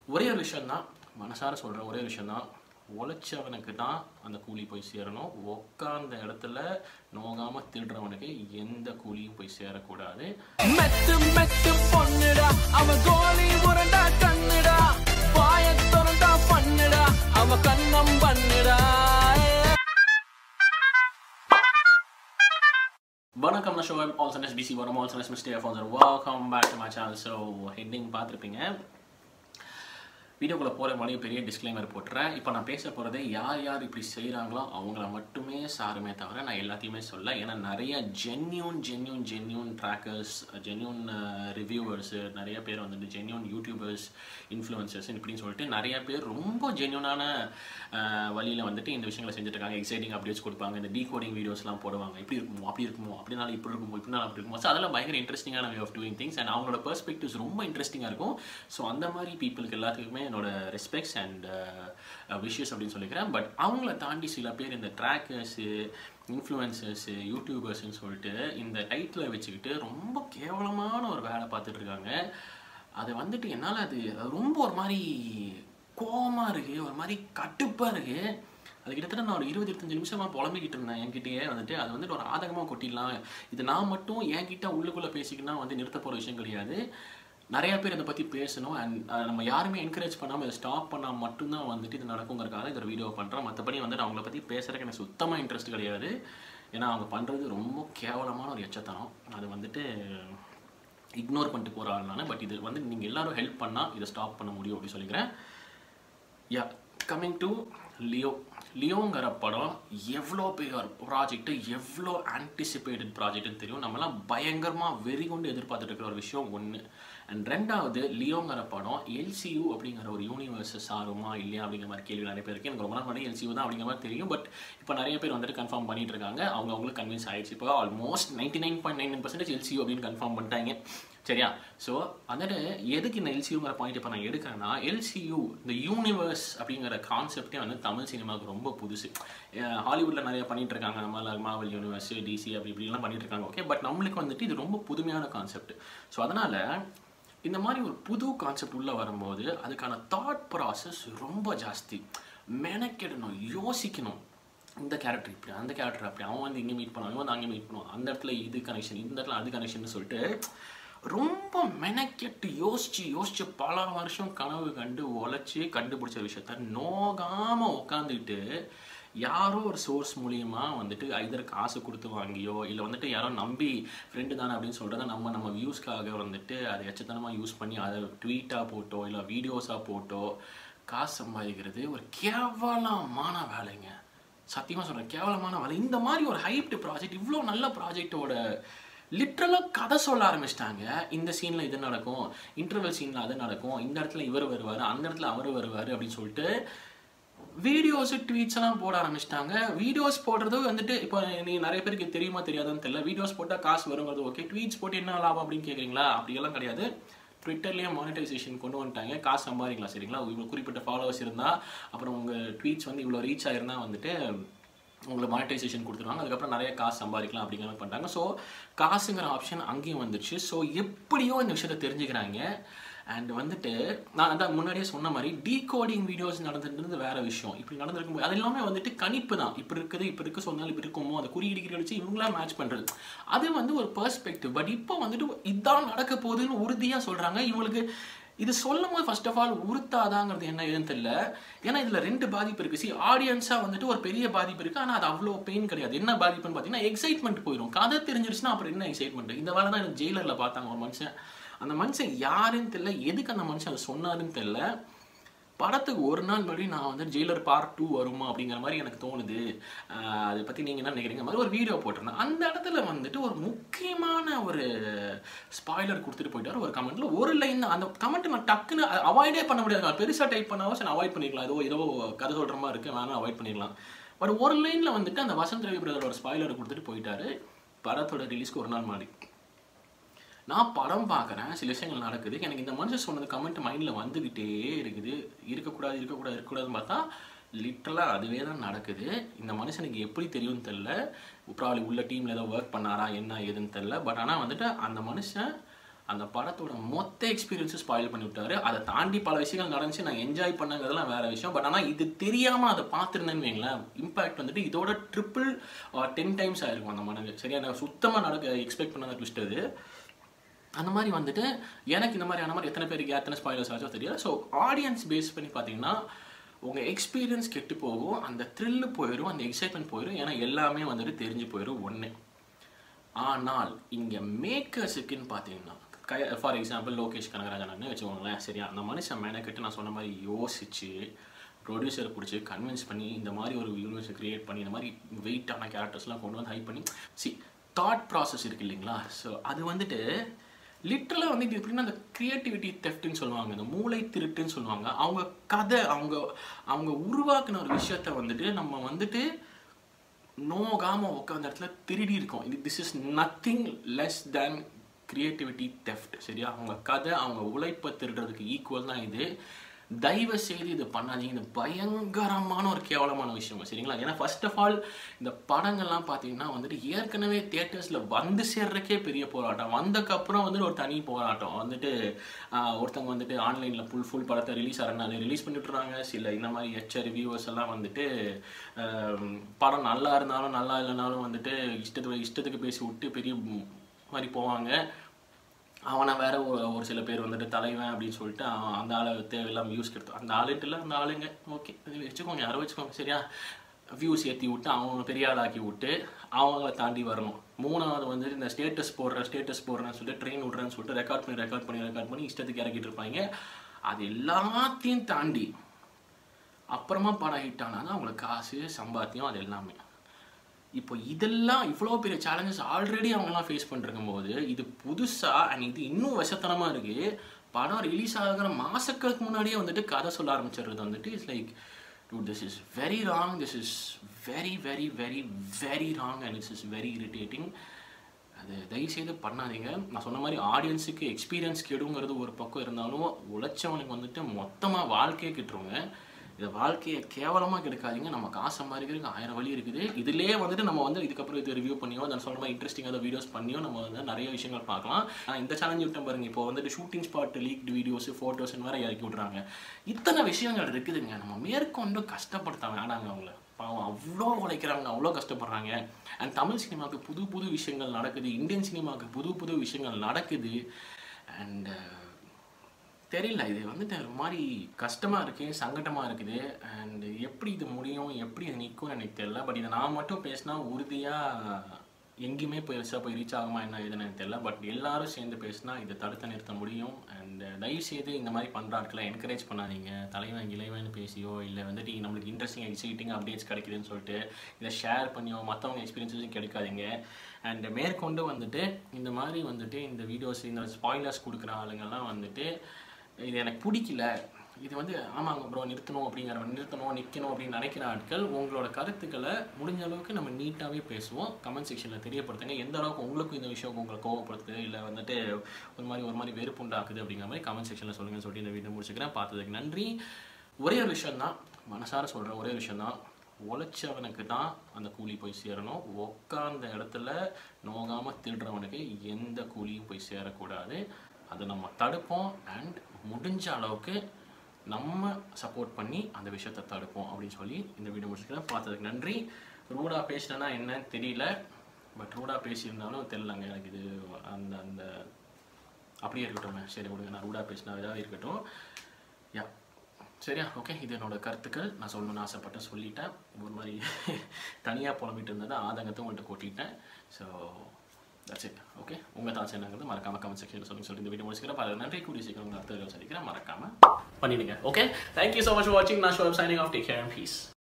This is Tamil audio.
ஒரே ஒரு விஷயம்தான் மனசார சொல்கிற ஒரே ஒரு விஷயம்தான் உழைச்சவனுக்கு தான் அந்த கூலி போய் சேரணும் உட்கார்ந்த இடத்துல நோகாம திருடுறவனுக்கு எந்த கூலியும் போய் சேரக்கூடாது மெத்து மெத்து பொண்ணுடா அவ கோலி உரண்டா கண்ணுடா வாய திறந்தா பண்ணுடா அவ கண்ணம் பண்ணுடா வணக்கம் நான் ஷோ ஆல்சன் எஸ் பிசி வரும் ஆல்சன் எஸ் மிஸ்டே அஃபான்சர் welcome back to my channel so heading பார்த்துருப்பீங்க வீடியோக்குள்ளே போகிற மாதிரி பெரிய டிஸ்க்ளைமர் போட்டுறேன் இப்போ நான் பேச போகிறதே யார் யார் இப்படி செய்கிறாங்களோ அவங்கள மட்டுமே சாருமே தவிர நான் எல்லாத்தையுமே சொல்ல ஏன்னா நிறைய genuine genuine genuine trackers genuine reviewers நிறைய பேர் வந்துட்டு ஜென்யூன் யூடியூபர்ஸ் இன்ஃப்ளூயன்சர்ஸ் இப்படின்னு சொல்லிட்டு நிறைய பேர் ரொம்ப ஜென்யூனான வழியில் வந்துட்டு இந்த விஷயங்களை செஞ்சுட்டு இருக்காங்க எக்ஸைட்டிங் அப்டேட்ஸ் கொடுப்பாங்க இந்த டீகோடிங் வீடியோஸ்லாம் போடுவாங்க இப்படி இருக்குமோ அப்படி இருக்குமோ அப்படினாலும் இப்படி இருக்குமோ இப்படினாலும் அப்படி இருக்குமோ ஸோ அதெல்லாம் பயங்கர இன்ட்ரெஸ்டிங்கான way of doing things and அவங்களோட பெர்ஸ்பெக்டிவ்ஸ் ரொம்ப இன்ட்ரெஸ்டிங்காக இருக்கும் ஸோ அந்த மாதிரி பீப்புளுக்கு எல்லாத்துக்குமே என்னோட ரெஸ்பெக்ட்ஸ் அண்ட் விஷஸ் அப்படின்னு சொல்லிக்கிறேன் பட் அவங்கள தாண்டி சில பேர் இந்த ட்ராக்கர்ஸு இன்ஃப்ளூயன்சர்ஸு யூடியூபர்ஸ்னு சொல்லிட்டு இந்த டைட்டில் வச்சுக்கிட்டு ரொம்ப கேவலமான ஒரு வேலை பார்த்துட்டு இருக்காங்க அது வந்துட்டு என்னால் அது அது ரொம்ப ஒரு மாதிரி கோவமாக இருக்குது ஒரு மாதிரி கட்டுப்பாக இருக்குது அது கிட்டத்தட்ட நான் ஒரு இருபது இருபத்தஞ்சு நிமிஷமாக புலம்பிக்கிட்டு இருந்தேன் என்கிட்டயே வந்துட்டு அது வந்துட்டு ஒரு ஆதகமாக கொட்டிடலாம் இது நான் மட்டும் என்கிட்ட உள்ளுக்குள்ளே பேசிக்கினா வந்து நிறுத்த போகிற விஷயம் கிடையாது நிறைய பேர் இதை பற்றி பேசணும் அண்ட் நம்ம யாருமே என்கரேஜ் பண்ணாமல் இதை ஸ்டாப் பண்ணால் மட்டும்தான் வந்துட்டு இது நடக்குங்கிறக்காக இது ஒரு வீடியோ பண்ணுறேன் மற்றபடி வந்துட்டு அவங்கள பற்றி பேசுறதுக்கு எனக்கு சுத்தமாக இன்ட்ரெஸ்ட் கிடையாது ஏன்னா அவங்க பண்ணுறது ரொம்ப கேவலமான ஒரு எச்சத்தனம் அது வந்துட்டு இக்னோர் பண்ணிட்டு போகிற ஆள் நான் பட் இது வந்து நீங்கள் எல்லாரும் ஹெல்ப் பண்ணால் இதை ஸ்டாப் பண்ண முடியும் அப்படின்னு சொல்லிக்கிறேன் யா கம்மிங் டு லியோ லியோங்கிற படம் எவ்வளோ பெரிய ப்ராஜெக்ட் எவ்வளோ ஆன்டிசிபேட்டட் ப்ராஜெக்ட்னு தெரியும் நம்மலாம் பயங்கரமாக வெறி கொண்டு எதிர்பார்த்துட்டு இருக்கிற ஒரு விஷயம் ஒன்று அண்ட் ரெண்டாவது லியோங்கிற படம் எல்சியூ அப்படிங்கிற ஒரு யூனிவர்ஸ் சாருமா இல்லையா அப்படிங்கிற மாதிரி கேள்வி நிறைய பேருக்கு எனக்கு ரொம்ப நாள் முன்னாடி எல்சியூ தான் அப்படிங்கிற மாதிரி தெரியும் பட் இப்போ நிறைய பேர் வந்துட்டு கன்ஃபார்ம் பண்ணிட்டு இருக்காங்க அவங்க அவங்களுக்கு கன்வின்ஸ் ஆயிடுச்சு இப்போ almost ninety nine point nine percentage LCU அப்படின்னு கன்ஃபார்ம் பண்ணிட்டாங்க சரியா ஸோ வந்துட்டு எதுக்கு இந்த எல்சியூங்கிற பாயிண்ட் இப்போ நான் எடுக்கிறேன்னா எல்சியூ இந்த யூனிவர்ஸ் அப்படிங்கிற கான்செப்டே வந்து தமிழ் சினிமாவுக்கு ரொம்ப புதுசு ஹாலிவுட்டில் நிறைய பண்ணிட்டு இருக்காங்க நம்ம மாவல் யூனிவர்ஸ் டிசி அப்படி இப்படிலாம் பண்ணிட்டு இருக்காங்க ஓகே பட் நம்மளுக்கு வந்துட்டு இது ரொம்ப புதுமையான கான்செப்ட் ஸோ அதனால் இந்த மாதிரி ஒரு புது கான்செப்ட் உள்ளே வரும்போது அதுக்கான தாட் ப்ராசஸ் ரொம்ப ஜாஸ்தி மெனக்கெடணும் யோசிக்கணும் இந்த கேரக்டர் இப்படி அந்த கேரக்டர் அப்படி அவன் வந்து இங்கே மீட் பண்ணுவான் இவன் வந்து அங்கே மீட் பண்ணுவான் அந்த இடத்துல இது கனெக்ஷன் இந்த இடத்துல அது கனெக்ஷன் சொல்லிட்டு ரொம்ப மெனக்கெட்டு யோசிச்சு யோசிச்சு பல வருஷம் கனவு கண்டு உழைச்சி கண்டுபிடிச்ச விஷயத்த நோகாமல் உட்காந்துக்கிட்டு யாரோ ஒரு சோர்ஸ் மூலியமா வந்துட்டு ஐதர் காசு கொடுத்து வாங்கியோ இல்லை வந்துட்டு யாரோ நம்பி ஃப்ரெண்டு தானே அப்படின்னு சொல்கிறத நம்ம நம்ம வியூஸ்க்காக வந்துட்டு அதை எச்சத்தனமாக யூஸ் பண்ணி அதை ட்வீட்டாக போட்டோ இல்லை வீடியோஸாக போட்டோ காசு சம்பாதிக்கிறது ஒரு கேவலமான வேலைங்க சத்தியமாக சொல்கிறேன் கேவலமான வேலை இந்த மாதிரி ஒரு ஹைப்டு ப்ராஜெக்ட் இவ்வளோ நல்ல ப்ராஜெக்டோட லிட்ரலாக கதை சொல்ல ஆரம்பிச்சிட்டாங்க இந்த சீனில் இது நடக்கும் இன்டர்வல் சீனில் அது நடக்கும் இந்த இடத்துல இவர் வருவார் அந்த இடத்துல அவர் வருவார் அப்படின்னு சொல்லிட்டு வீடியோஸு ட்வீட்ஸ் எல்லாம் போட ஆரம்பிச்சிட்டாங்க வீடியோஸ் போடுறது வந்துட்டு இப்போ நீ நிறைய பேருக்கு தெரியுமா தெரியாதுன்னு தெரியல வீடியோஸ் போட்டால் காசு வருங்கிறது ஓகே ட்வீட்ஸ் போட்டு என்ன லாபம் அப்படின்னு கேட்குறீங்களா அப்படியெல்லாம் கிடையாது ட்விட்டர்லேயே மானிட்டைசேஷன் கொண்டு வந்துட்டாங்க காசு சம்பாதிக்கலாம் சரிங்களா இவ்வளோ குறிப்பிட்ட ஃபாலோவர்ஸ் இருந்தால் அப்புறம் உங்கள் ட்வீட்ஸ் வந்து இவ்வளோ ரீச் ஆயிருந்தா வந்துட்டு உங்களுக்கு மானிட்டைசேஷன் கொடுத்துருவாங்க அதுக்கப்புறம் நிறைய காசு சம்பாதிக்கலாம் அப்படிங்கிற மாதிரி பண்ணிட்டாங்க ஸோ காசுங்கிற ஆப்ஷன் அங்கேயும் வந்துச்சு ஸோ எப்படியோ இந்த விஷயத்தை தெரிஞ்சுக்கிறாங்க அண்ட் வந்துட்டு நான் அதான் முன்னாடியே சொன்ன மாதிரி டீகோடிங் வீடியோஸ் நடந்துட்டு வேற விஷயம் இப்படி நடந்திருக்கும் அது எல்லாமே வந்துட்டு கணிப்பு தான் இப்படி இருக்குது இப்படி இருக்கு சொன்னாலும் இப்படி இருக்குமோ அதை குறியீடுகிற வச்சு இவங்களா மேட்ச் பண்ணுறது அது வந்து ஒரு பெர்ஸ்பெக்டிவ் பட் இப்போ வந்துட்டு இதான் நடக்க போகுதுன்னு உறுதியாக சொல்கிறாங்க இவங்களுக்கு இது சொல்லும் போது ஃபர்ஸ்ட் ஆஃப் ஆல் உறுத்தாதாங்கிறது என்ன ஏதுன்னு தெரியல ஏன்னா இதில் ரெண்டு பாதிப்பு இருக்குது சி ஆடியன்ஸாக வந்துட்டு ஒரு பெரிய பாதிப்பு இருக்குது ஆனால் அது அவ்வளோ பெயின் கிடையாது என்ன பாதிப்புன்னு பார்த்தீங்கன்னா எக்ஸைட்மெண்ட் போயிடும் கதை தெரிஞ்சிருச்சுன்னா அப்புறம் என்ன எக்ஸைட்மெண்ட் இந்த வேலை தான் எனக்கு ஜெயிலரில் பார்த்தாங்க ஒரு மனுஷன் அந்த மனுஷன் யாருன்னு தெரியல எதுக்கு அந்த மனுஷன் அதை சொன்னாருன்னு தெரியல படத்துக்கு ஒரு நாள் முன்னாடி நான் வந்து ஜெயிலர் பார்ட் டூ வருமா அப்படிங்கிற மாதிரி எனக்கு தோணுது அதை பற்றி நீங்கள் என்ன நினைக்கிறீங்க மாதிரி ஒரு வீடியோ போட்டிருந்தேன் அந்த இடத்துல வந்துட்டு ஒரு முக்கியமான ஒரு ஸ்பாய்லர் கொடுத்துட்டு போயிட்டார் ஒரு கமெண்ட்டில் ஒரு லைன் அந்த கமெண்ட் நான் டக்குன்னு அவாய்டே பண்ண முடியாது பெருசாக டைப் பண்ணாலும் சரி அவாய்ட் பண்ணிக்கலாம் ஏதோ ஏதோ கதை சொல்கிற மாதிரி இருக்குது வேணாம் அவாய்ட் பண்ணிடலாம் பட் ஒரு லைனில் வந்துட்டு அந்த வசந்த் ரவி பிரதரோட ஸ்பாய்லர் கொடுத்துட்டு போயிட்டாரு படத்தோட ரிலீஸ்க்கு ஒரு நாள் முன்னாடி நான் படம் பார்க்குறேன் சில விஷயங்கள் நடக்குது எனக்கு இந்த மனுஷன் சொன்னது கமெண்ட் மைண்டில் வந்துக்கிட்டே இருக்குது இருக்கக்கூடாது இருக்கக்கூடாது இருக்கக்கூடாதுன்னு பார்த்தா லிட்டரலாக அதுவே தான் நடக்குது இந்த மனுஷனுக்கு எப்படி தெரியும்னு தெரில ப்ராப்ளி உள்ள டீமில் ஏதோ ஒர்க் பண்ணாரா என்ன ஏதுன்னு தெரில பட் ஆனால் வந்துட்டு அந்த மனுஷன் அந்த படத்தோட மொத்த எக்ஸ்பீரியன்ஸும் ஸ்பாயில் பண்ணி விட்டாரு அதை தாண்டி பல விஷயங்கள் நடந்துச்சு நான் என்ஜாய் பண்ணங்கிறதுலாம் வேற விஷயம் பட் ஆனால் இது தெரியாமல் அதை பார்த்துருந்தேன்னு வைங்களேன் இம்பாக்ட் வந்துட்டு இதோட ட்ரிபிள் டென் டைம்ஸ் ஆயிருக்கும் அந்த மடங்கு சரியா நான் சுத்தமாக நடக்க எக்ஸ்பெக்ட் பண்ணாத ட்விஸ்ட் அது அந்த மாதிரி வந்துட்டு எனக்கு இந்த மாதிரி அந்த மாதிரி எத்தனை பேருக்கு எத்தனை ஸ்பாயிலர்ஸ் ஆச்சோ தெரியல ஸோ ஆடியன்ஸ் பேஸ் பண்ணி பார்த்தீங்கன்னா உங்கள் எக்ஸ்பீரியன்ஸ் கெட்டு போகும் அந்த த்ரில்லு போயிடும் அந்த எக்ஸைட்மெண்ட் போயிடும் ஏன்னா எல்லாமே வந்துட்டு தெரிஞ்சு போயிடும் ஒன்று ஆனால் இங்கே மேக்கர்ஸுக்குன்னு பார்த்தீங்கன்னா கை ஃபார் எக்ஸாம்பிள் லோகேஷ் கனகராஜன் வச்சுக்கோங்களேன் சரியா அந்த மனுஷன் மெனக்கிட்டு நான் சொன்ன மாதிரி யோசிச்சு ப்ரொடியூசரை பிடிச்சி கன்வின்ஸ் பண்ணி இந்த மாதிரி ஒரு யூனிவர்ஸை கிரியேட் பண்ணி இந்த மாதிரி வெயிட்டான கேரக்டர்ஸ்லாம் கொண்டு வந்து ஹைப் பண்ணி சி தாட் ப்ராசஸ் இருக்கு இல்லைங்களா ஸோ அது வந்துட்டு லிட்டரலாக வந்து இது எப்படின்னா அந்த க்ரியேட்டிவிட்டி தெஃப்ட்னு சொல்லுவாங்க இந்த மூளை திருட்டுன்னு சொல்லுவாங்க அவங்க கதை அவங்க அவங்க உருவாக்குன ஒரு விஷயத்த வந்துட்டு நம்ம வந்துட்டு நோகாம உட்காந்த இடத்துல திருடி இருக்கோம் இது this is nothing less than creativity theft சரியா அவங்க கதை அவங்க உழைப்பை திருடுறதுக்கு ஈக்குவல் தான் இது தயவு செய்து இது பண்ணாதீங்க இது பயங்கரமான ஒரு கேவலமான விஷயம் சரிங்களா ஏன்னா ஃபர்ஸ்ட் ஆஃப் ஆல் இந்த படங்கள்லாம் பார்த்தீங்கன்னா வந்துட்டு ஏற்கனவே தியேட்டர்ஸில் வந்து சேர்றதுக்கே பெரிய போராட்டம் வந்தக்கப்புறம் வந்துட்டு ஒரு தனி போராட்டம் வந்துட்டு ஆஹ், ஒருத்தவங்க வந்துட்டு ஆன்லைனில் ஃபுல் ஃபுல் படத்தை ரிலீஸ் ஆகிறனால ரிலீஸ் பண்ணிட்டுறாங்க சில இந்த மாதிரி எச்ச ரிவ்யூவர்ஸ் எல்லாம் வந்துட்டு ஆம், படம் நல்லா இருந்தாலும் நல்லா இல்லைனாலும் வந்துட்டு இஷ்டத்துக்கு இஷ்டத்துக்கு பேசி விட்டு பெரிய ம், மாதிரி போவாங்க அவனை வேற ஒரு ஒரு சில பேர் வந்துட்டு தலைவன் அப்படின்னு சொல்லிட்டு அவன் அந்த ஆளை தேவையில்லாமல் வியூஸ் கெடுத்து அந்த ஆளுட்டு இல்லை அந்த ஆளுங்க ஓகே வச்சுக்கோங்க யாரோ வச்சுக்கோங்க சரியா வியூஸ் ஏற்றி விட்டு அவங்க பெரிய ஆளாக்கி விட்டு அவங்கள தாண்டி வரணும் மூணாவது வந்துட்டு இந்த ஸ்டேட்டஸ் போடுற ஸ்டேட்டஸ் போடுறேன்னு சொல்லிட்டு ட்ரெயின் விட்றேன்னு சொல்லிட்டு ரெக்கார்ட் பண்ணி ரெக்கார்ட் பண்ணி ரெக்கார்ட் பண்ணி இஷ்டத்துக்கு இறக்கிட்டு இருப்பாங்க அது எல்லாத்தையும் தாண்டி அப்புறமா படம் ஹிட் ஆனால் தான் அவங்களுக்கு காசு சம்பாத்தியம் அது எல்லாமே இப்போ இதெல்லாம் இவ்வளோ பெரிய சேலஞ்சஸ் ஆல்ரெடி அவங்கலாம் ஃபேஸ் பண்ணிருக்கும் போது இது புதுசாக அண்ட் இது இன்னும் விஷத்தனமாக இருக்குது படம் ரிலீஸ் ஆகிற மாசங்களுக்கு முன்னாடியே வந்துட்டு கதை சொல்ல ஆரம்பிச்சிடுறது வந்துட்டு it's like to this is very wrong this is very very very very wrong and it's is very irritating அது தயவுசெய்து பண்ணாதீங்க நான் சொன்ன மாதிரி ஆடியன்ஸுக்கு எக்ஸ்பீரியன்ஸ் கெடுங்கிறது ஒரு பக்கம் இருந்தாலும் உழைச்சவனுக்கு வந்துட்டு மொத்தமாக வாழ்க்கையே கெட்டுருங்க இதை வாழ்க்கையை கேவலமாக கெடுக்காதீங்க நம்ம காசு சம்பாதிக்கிறதுக்கு ஆயிரம் வழி இருக்குது இதுலேயே வந்துட்டு நம்ம வந்து இதுக்கப்புறம் இது ரிவ்யூ பண்ணியோ நான் சொல்ற மாதிரி இன்ட்ரெஸ்டிங்காக வீடியோஸ் பண்ணியோ நம்ம வந்து நிறைய விஷயங்கள் பார்க்கலாம் ஆனால் இந்த சேலஞ்ச் விட்டேன் பாருங்க இப்போ வந்துட்டு shooting spot leaked videos photos வேறு இறக்கி விட்றாங்க இத்தனை விஷயங்கள் இருக்குதுங்க நம்ம மேற்கொண்டு கஷ்டப்படுத்த வேணாங்க அவங்கள பாவம் அவ்வளோ உழைக்கிறாங்க அவ்வளோ கஷ்டப்படுறாங்க அண்ட் தமிழ் சினிமாவுக்கு புது புது விஷயங்கள் நடக்குது இந்தியன் சினிமாவுக்கு புது புது விஷயங்கள் நடக்குது அண்ட் தெரியல இது வந்துட்டு ஒரு மாதிரி கஷ்டமாக இருக்குது சங்கடமாக இருக்குது அண்ட் எப்படி இது முடியும் எப்படி இது நிற்கும் எனக்கு தெரியல பட் இதை நான் மட்டும் பேசினா உறுதியாக எங்கேயுமே பெருசாக போய் ரீச் ஆகுமா என்ன இதுன்னு எனக்கு தெரியல பட் எல்லாரும் சேர்ந்து பேசினா இதை தடுத்து நிறுத்த முடியும் அண்ட் தயவு செய்து இந்த மாதிரி பண்ணுற ஆட்களை என்கரேஜ் பண்ணாதீங்க தலைவன் இளைவன் பேசியோ இல்லை வந்துட்டு நம்மளுக்கு இன்ட்ரெஸ்டிங் எக்ஸைட்டிங் அப்டேட்ஸ் கிடைக்குதுன்னு சொல்லிட்டு இதை ஷேர் பண்ணியோ மற்றவங்க எக்ஸ்பீரியன்ஸஸும் கிடைக்காதீங்க அண்ட் மேற்கொண்டு வந்துட்டு இந்த மாதிரி வந்துட்டு இந்த வீடியோஸ் இந்த ஸ்பாய்லர்ஸ் கொடுக்குற ஆளுங்கெல்லாம் வந்துட்டு இது எனக்கு பிடிக்கல இது வந்து ஆமாங்க ப்ரோ நிறுத்தணும் அப்படிங்கிற நிறுத்தணும் நிற்கணும் அப்படின்னு நினைக்கிற ஆட்கள் உங்களோட கருத்துக்களை முடிஞ்ச அளவுக்கு நம்ம நீட்டாகவே பேசுவோம் கமெண்ட் செக்ஷனில் தெரியப்படுத்துங்க எந்த அளவுக்கு உங்களுக்கும் இந்த விஷயம் உங்களை கோவப்படுத்துது இல்லை வந்துட்டு ஒரு மாதிரி ஒரு மாதிரி வெறுப்பு உண்டாக்குது அப்படிங்கிற மாதிரி கமெண்ட் செக்ஷனில் சொல்லுங்கன்னு சொல்லிட்டு இந்த வீடியோ முடிச்சுக்கிறேன் பார்த்ததுக்கு நன்றி ஒரே ஒரு விஷயம் தான் மனசார சொல்கிறேன் ஒரே ஒரு விஷயம் தான் உழைச்சவனுக்கு தான் அந்த கூலி போய் சேரணும் உட்கார்ந்த இடத்துல நோகாமல் திருடுறவனுக்கு எந்த கூலியும் போய் சேரக்கூடாது அதை நம்ம தடுப்போம் அண்ட் முடிஞ்ச அளவுக்கு நம்ம சப்போர்ட் பண்ணி அந்த விஷயத்தை தடுப்போம் அப்படின்னு சொல்லி இந்த வீடியோ முடிச்சுக்கிறேன் பார்த்ததுக்கு நன்றி ரூடாக பேசினேன்னா என்னன்னு தெரியல பட் ரூடாக பேசியிருந்தாலும் தெரிலங்க எனக்கு இது அந்த அந்த அப்படியே இருக்கட்டும் சரி விடுங்க நான் ரூடாக பேசினா இதாக இருக்கட்டும் யா சரியா ஓகே இது என்னோட கருத்துக்கள் நான் சொல்லணும்னு ஆசைப்பட்டேன் சொல்லிட்டேன் ஒரு மாதிரி தனியாக புலம்பிட்டு இருந்ததை ஆதங்கத்தை உங்கள்கிட்ட கொட்டிட்டேன் ஸோ தட்ஸ் இட் ஓகே உங்கள் தாட்ஸ் என்னங்கிறது மறக்காம கமெண்ட் செக்ஷனில் சொல்லுங்க சொல்லி இந்த வீடியோ முடிச்சுக்கிறேன் பல நன்றி கூடிய சீக்கிரம் உங்கள் அடுத்த வீடியோ சந்திக்கிறேன் மறக்காம பண்ணிடுங்க okay thank you so much for வாட்சிங் நான் ஷோ signing off take care and piece